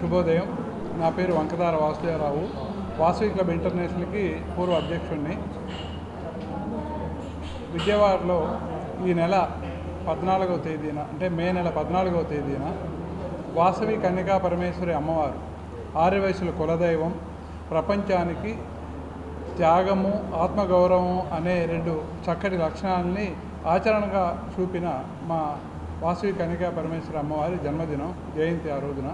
శుభోదయం నా పేరు వంకదార వాసుదేవరావు వాసవి క్లబ్ ఇంటర్నేషనల్కి పూర్వ అధ్యక్షుడిని విజయవాడలో ఈ నెల పద్నాలుగవ తేదీన అంటే మే నెల పద్నాలుగవ తేదీన వాసవి కన్యకా పరమేశ్వరి అమ్మవారు ఆర్యవయసుల కులదైవం ప్రపంచానికి త్యాగము ఆత్మగౌరవం అనే రెండు చక్కటి లక్షణాలని ఆచరణగా చూపిన మా వాసవి కన్యకా పరమేశ్వరి అమ్మవారి జన్మదినం జయంతి ఆ రోజున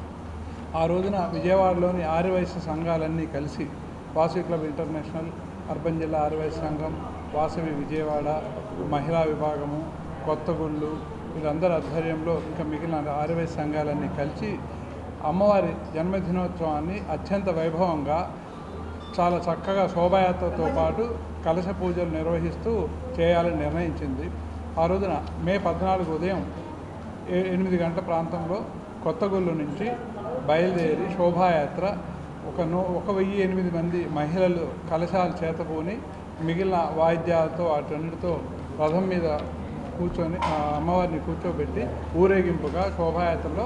ఆ రోజున విజయవాడలోని ఆర్యవైశ్య సంఘాలన్నీ కలిసి వాసవి క్లబ్ ఇంటర్నేషనల్ అర్బన్ జిల్లా ఆర్యవైశ్య సంఘం వాసవి విజయవాడ మహిళా విభాగము కొత్తగూళ్ళు వీళ్ళందరి ఆధ్వర్యంలో ఇంకా మిగిలిన ఆర్యవైశ్య సంఘాలన్నీ కలిసి అమ్మవారి జన్మదినోత్సవాన్ని అత్యంత వైభవంగా చాలా చక్కగా శోభాయాత్రతో పాటు కలశ పూజలు నిర్వహిస్తూ చేయాలని నిర్ణయించింది ఆ రోజున మే పద్నాలుగు ఉదయం ఏ- ఎనిమిది గంటల ప్రాంతంలో కొత్తగూళ్ళు నుంచి బయలుదేరి శోభాయాత్ర ఒక నూ ఒక వెయ్యి ఎనిమిది మంది మహిళలు కలశాలు చేతపూని మిగిలిన వాయిద్యాలతో వాటన్నిటితో రథం మీద కూర్చొని ఆ అమ్మవారిని కూర్చోబెట్టి ఊరేగింపుగా శోభాయాత్రలో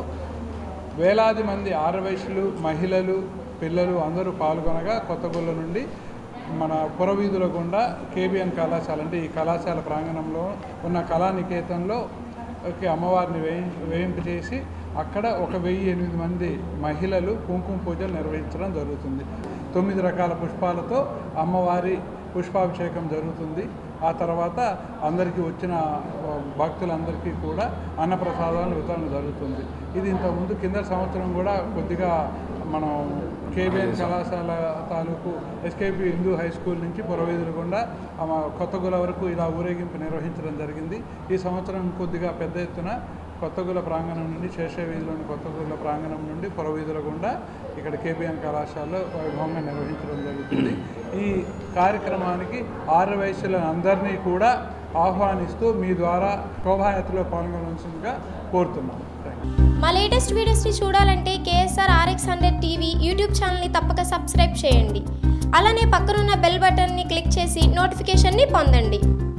వేలాది మంది ఆరవయసులు మహిళలు పిల్లలు అందరూ పాల్గొనగా కొత్తగూళ్ళ నుండి మన పురవీధుల గుండా కేబిఎన్ కళాశాల అంటే ఈ కళాశాల ప్రాంగణంలో ఉన్న కళానికేతన్లో కి అమ్మవారిని వేయి వేయింపు చేసి అక్కడ ఒక వెయ్యి ఎనిమిది మంది మహిళలు కుంకుమ పూజలు నిర్వహించడం జరుగుతుంది తొమ్మిది రకాల పుష్పాలతో అమ్మవారి పుష్పాభిషేకం జరుగుతుంది ఆ తర్వాత అందరికీ వచ్చిన ఆ, భక్తులందరికీ కూడా అన్నప్రసాదాలు వితరణ జరుగుతుంది ఇది ఇంతకుముందు కింద సంవత్సరం కూడా కొద్దిగా మనం కేబిఎన్ కళాశాల తాలూకు ఎస్కేపి హిందూ హై స్కూల్ నుంచి పురవీధుల గుండా ఆ మా కొత్తగూల వరకు ఇలా ఊరేగింపు నిర్వహించడం జరిగింది ఈ సంవత్సరం కొద్దిగా పెద్ద ఎత్తున కొత్తగూల ప్రాంగణం నుండి శేష వీధిలోని కొత్తగూల ప్రాంగణం నుండి పురవీధుల గుండా ఇక్కడ కేబిఎన్ కళాశాలలో వైభవంగా నిర్వహించడం జరుగుతుంది ఈ కార్యక్రమానికి ఆరు వయసులను అందరినీ కూడా ఆహ్వానిస్తూ మీ ద్వారా శోభాయాత్రలో పాల్గొనవలసిందిగా కోరుతున్నాం థ్యాంక్ యూ మా లేటెస్ట్ వీడియోస్ని చూడాలంటే KSR RX hundred TV YouTube ఛానల్ని తప్పక సబ్స్క్రైబ్ చేయండి అలానే పక్కనున్న బెల్ బటన్ని క్లిక్ చేసి నోటిఫికేషన్ని పొందండి